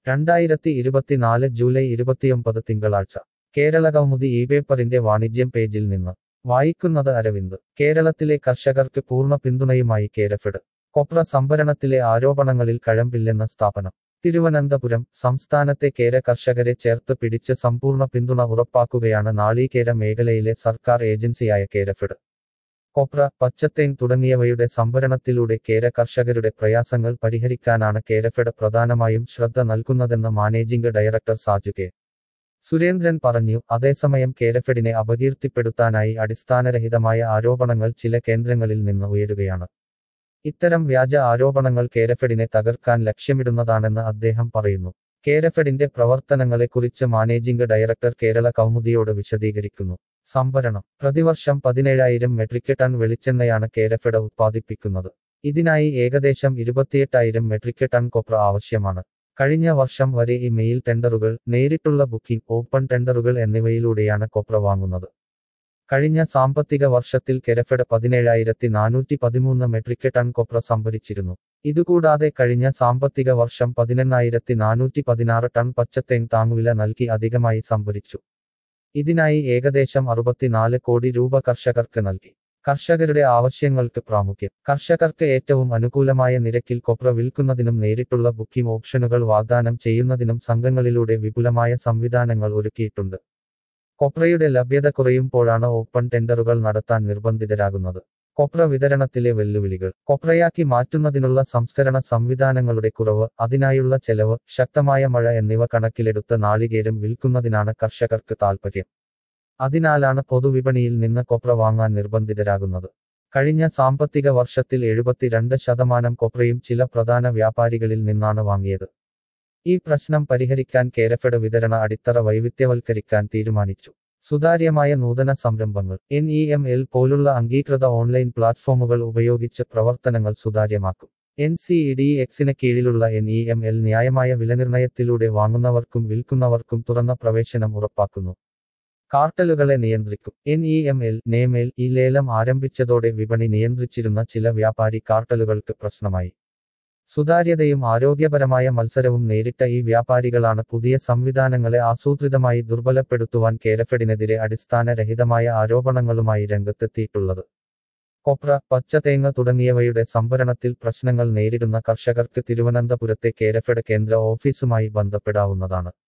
രണ്ടായിരത്തി ഇരുപത്തിനാല് ജൂലൈ ഇരുപത്തിയൊമ്പത് തിങ്കളാഴ്ച കേരള കൗമുദി ഈ പേപ്പറിന്റെ വാണിജ്യം പേജിൽ നിന്ന് വായിക്കുന്നത് അരവിന്ദ് കേരളത്തിലെ കർഷകർക്ക് പൂർണ്ണ പിന്തുണയുമായി കേരഫെഡ് കൊപ്ര സംഭരണത്തിലെ ആരോപണങ്ങളിൽ കഴമ്പില്ലെന്ന സ്ഥാപനം തിരുവനന്തപുരം സംസ്ഥാനത്തെ കേര കർഷകരെ ചേർത്ത് പിടിച്ച് സമ്പൂർണ്ണ പിന്തുണ ഉറപ്പാക്കുകയാണ് നാളീകേര മേഖലയിലെ സർക്കാർ ഏജൻസിയായ കേരഫെഡ് കൊപ്ര പച്ചത്തേങ് തുടങ്ങിയവയുടെ സംഭരണത്തിലൂടെ കേര കർഷകരുടെ പ്രയാസങ്ങൾ പരിഹരിക്കാനാണ് കേരഫെഡ് പ്രധാനമായും ശ്രദ്ധ നൽകുന്നതെന്ന് managing director Saju K Surendran പറഞ്ഞു അതേസമയം കേരഫെഡിനെ അപകീർത്തിപ്പെടുത്താനായി അടിസ്ഥാനരഹിതമായ ആരോപണങ്ങൾ ചില കേന്ദ്രങ്ങളിൽ നിന്ന് ഉയരുകയാണ് ഇത്തരം വ്യാജ ആരോപണങ്ങൾ കേരഫെഡിനെ തകർക്കാൻ ലക്ഷ്യമിടുന്നതാണെന്ന് അദ്ദേഹം പറയുന്നു കേരഫെഡിന്റെ പ്രവർത്തനങ്ങളെക്കുറിച്ച് മാനേജിംഗ് ഡയറക്ടർ കേരള കൗമുദിയോട് വിശദീകരിക്കുന്നു സംഭരണം പ്രതിവർഷം പതിനേഴായിരം മെട്രിക് ടൺ വെളിച്ചെണ്ണയാണ് കേരഫെഡ് ഉത്പാദിപ്പിക്കുന്നത് ഇതിനായി ഏകദേശം ഇരുപത്തിയെട്ടായിരം മെട്രിക് ടൺ കൊപ്ര ആവശ്യമാണ് കഴിഞ്ഞ വർഷം വരെ ഈ മെയിൽ ടെൻഡറുകൾ നേരിട്ടുള്ള ബുക്കിംഗ് ഓപ്പൺ ടെൻഡറുകൾ എന്നിവയിലൂടെയാണ് കൊപ്ര വാങ്ങുന്നത് കഴിഞ്ഞ സാമ്പത്തിക വർഷത്തിൽ കെരഫെഡ് പതിനേഴായിരത്തി നാനൂറ്റി പതിമൂന്ന് മെട്രിക് ടൺ കൊപ്ര സംഭരിച്ചിരുന്നു ഇതുകൂടാതെ കഴിഞ്ഞ സാമ്പത്തിക വർഷം പതിനെണ്ണായിരത്തി നാനൂറ്റി പതിനാറ് ടൺ പച്ചത്തേങ് താങ്ങുവില നൽകി അധികമായി സംഭരിച്ചു ഇതിനായി ഏകദേശം അറുപത്തിനാല് കോടി രൂപ കർഷകർക്ക് നൽകി കർഷകരുടെ ആവശ്യങ്ങൾക്ക് പ്രാമുഖ്യം കർഷകർക്ക് ഏറ്റവും അനുകൂലമായ നിരക്കിൽ കൊപ്ര വിൽക്കുന്നതിനും നേരിട്ടുള്ള ബുക്കിംഗ് ഓപ്ഷനുകൾ വാഗ്ദാനം ചെയ്യുന്നതിനും സംഘങ്ങളിലൂടെ വിപുലമായ സംവിധാനങ്ങൾ ഒരുക്കിയിട്ടുണ്ട് കൊപ്രയുടെ ലഭ്യത കുറയുമ്പോഴാണ് ഓപ്പൺ ടെൻഡറുകൾ നടത്താൻ നിർബന്ധിതരാകുന്നത് കൊപ്ര വിതരണത്തിലെ വെല്ലുവിളികൾ കൊപ്രയാക്കി മാറ്റുന്നതിനുള്ള സംസ്കരണ സംവിധാനങ്ങളുടെ കുറവ് അതിനായുള്ള ചെലവ് ശക്തമായ മഴ എന്നിവ കണക്കിലെടുത്ത് നാളികേരം വിൽക്കുന്നതിനാണ് കർഷകർക്ക് താൽപ്പര്യം അതിനാലാണ് പൊതുവിപണിയിൽ നിന്ന് കൊപ്ര വാങ്ങാൻ നിർബന്ധിതരാകുന്നത് കഴിഞ്ഞ സാമ്പത്തിക വർഷത്തിൽ എഴുപത്തിരണ്ട് ശതമാനം കൊപ്രയും ചില പ്രധാന വ്യാപാരികളിൽ നിന്നാണ് വാങ്ങിയത് ഈ പ്രശ്നം പരിഹരിക്കാൻ കേരഫെഡ് വിതരണ അടിത്തറ വൈവിധ്യവൽക്കരിക്കാൻ തീരുമാനിച്ചു സുതാര്യമായ നൂതന സംരംഭങ്ങൾ എൻ ഇ എം എൽ പോലുള്ള അംഗീകൃത ഓൺലൈൻ പ്ലാറ്റ്ഫോമുകൾ ഉപയോഗിച്ച് പ്രവർത്തനങ്ങൾ സുതാര്യമാക്കും എൻ സി ഇ ഡി എക്സിന് കീഴിലുള്ള എൻ ഇ എം എൽ ന്യായമായ വിലനിർണയത്തിലൂടെ വാങ്ങുന്നവർക്കും വിൽക്കുന്നവർക്കും തുറന്ന പ്രവേശനം ഉറപ്പാക്കുന്നു കാർട്ടലുകളെ നിയന്ത്രിക്കും എൻ ഇ എം എൽ നേമേൽ ഈ ലേലം ആരംഭിച്ചതോടെ വിപണി നിയന്ത്രിച്ചിരുന്ന ചില വ്യാപാരി കാർട്ടലുകൾക്ക് പ്രശ്നമായി സുതാര്യതയും ആരോഗ്യപരമായ മത്സരവും നേരിട്ട ഈ വ്യാപാരികളാണ് പുതിയ സംവിധാനങ്ങളെ ആസൂത്രിതമായി ദുർബലപ്പെടുത്തുവാൻ കേരഫെഡിനെതിരെ അടിസ്ഥാനരഹിതമായ ആരോപണങ്ങളുമായി രംഗത്തെത്തിയിട്ടുള്ളത് കൊപ്ര പച്ചതേങ്ങ തുടങ്ങിയവയുടെ സംഭരണത്തിൽ പ്രശ്നങ്ങൾ നേരിടുന്ന കർഷകർക്ക് തിരുവനന്തപുരത്തെ കേരഫെഡ് കേന്ദ്ര ഓഫീസുമായി ബന്ധപ്പെടാവുന്നതാണ്